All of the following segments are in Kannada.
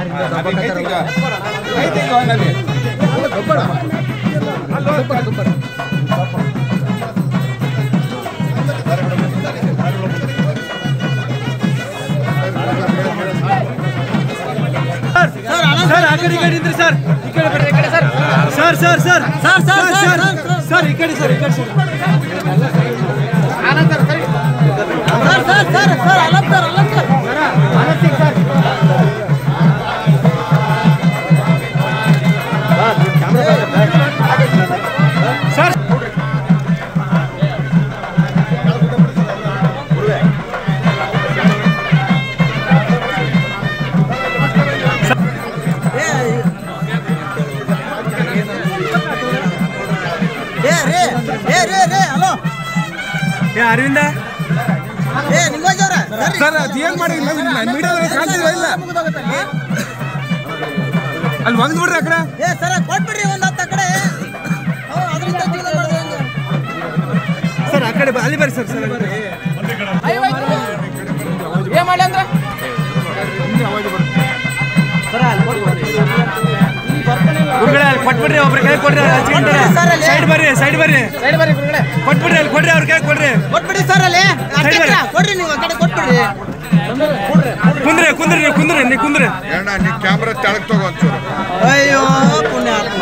ಐತೆ ಈಗ ಐತೆ ಈಗ ಅವನಲ್ಲಿ ಸರ್ ಆ ಕಡೆ ಈ ಕಡೆ ನಿಂತ್ರಿ ಸರ್ ಈ ಕಡೆ ಬರ್ರಿ, ಈ ಕಡೆ sir sir sir sir sir sir sir sir ಈ ಕಡೆ ಸರ್ ಈ ಕಡೆ ಸರ್ ಸರ್ ಏ ರೇ ಏ ರೇ ರೇ ಹಲೋ ಏ ಅರವಿಂದ ಏ ನಿಂಗೋಜವ್ರ ಸರ್ ಅದು ಏನ್ ಮಾಡಿ ಮೀಡಿಯಾದಲ್ಲಿ ಕಾಣ್ತಿಲ್ಲ ಇಲ್ಲ ಅಲ್ಲಿ ಒಗ್ದು ಬಿಡ್ರಿ ಆ ಕಡೆ ಏ ಸರ ಕೊಟ್ಬಿಡ್ರಿ ಒಂದ್ ಹತ್ತ ಕಡೆ ಅವ್ ಅದ್ರಿಂದ ಜೀವನ ಮಾಡೋದು ಹೆಂಗೆ? ಸರ್ ಆ ಕಡೆ ಬಾ, ಅಲ್ಲಿ ಬರ್ರಿ ಸರ್ ಸರ್ ಅಲ್ಲಿ ಬರ್ರಿ. ಏನ್ ಮಾಡಿ ಅಂದ್ರೆ ಗುರುಗಳೇ ಅಲ್ಲಿ ಕೊಟ್ಬಿಡ್ರಿ ಒಬ್ರ ಕೈ ಕೊಡ್ರಿ ಕೊಟ್ಬಿಡಿ ಸರ್ ಅಲ್ಲಿ. ಸೈಡ್ ಬರ್ರಿ ಸೈಡ್ ಬರ್ರಿ ಸೈಡ್ ಬರ್ರಿ ಗುರುಗಳೇ ಕೊಟ್ಬಿಡ್ರಿ ಅಲ್ಲಿ ಕೊಡ್ರಿ ಅವ್ರ ಕೈ ಕೊಡ್ರಿ ಕೊಟ್ಬಿಡಿ ಸರ್ ಅಲ್ಲಿ ಅರ್ಧ ಸರಿ, ಎಕ್ರೆ ಕೊಡ್ರಿ ನೀವು ಆ ಕಡೆ ಕೊಟ್ಬಿಡ್ರಿ ಕುಂದ್ರಿ ಕುಂದ್ರಿ ನೀವು ಕುಂದ್ರಿ ನೀವು ಕುಂದ್ರಿ ಅಣ್ಣ ನೀ ಕ್ಯಾಮ್ರಾ ತೆಳಗ್ ತಗೋ ಒಂಚೂರು ಅಯ್ಯೋ ಪುಣ್ಯಾತ್ಮ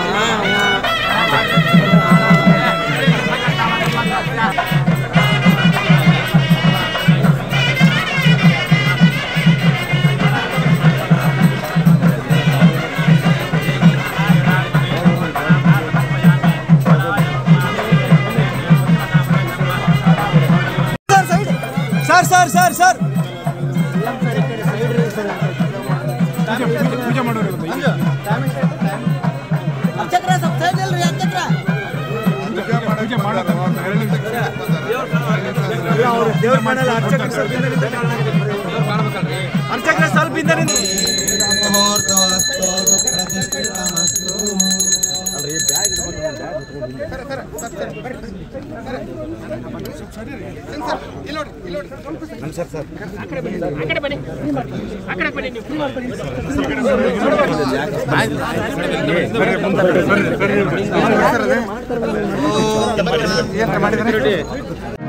ಸರ್ ಸರ್ ಸರ್ ಸರ್ ಪೂಜೆ ಮಾಡೋರು ಅರ್ಚಕ್ರ ಸ್ವಲ್ಪ ಸೈಡ್ ಇಲ್ರಿ ಅರ್ಚಕ್ರ ಪೂಜೆ ಮಾಡೋದು ದೇವ್ರ ಮಾಡಲ್ಲ ಅರ್ಚಕ್ರ ಸ್ವಲ್ಪ ಹಿಂದೆ ನಿಂತ್ರೆ ಅರ್ಚಕ್ರ ಸ್ವಲ್ಪ ಹಿಂದೆ ನಿಂತ್ರೆ ಏನ್ ಮಾಡಿದ್ರೆ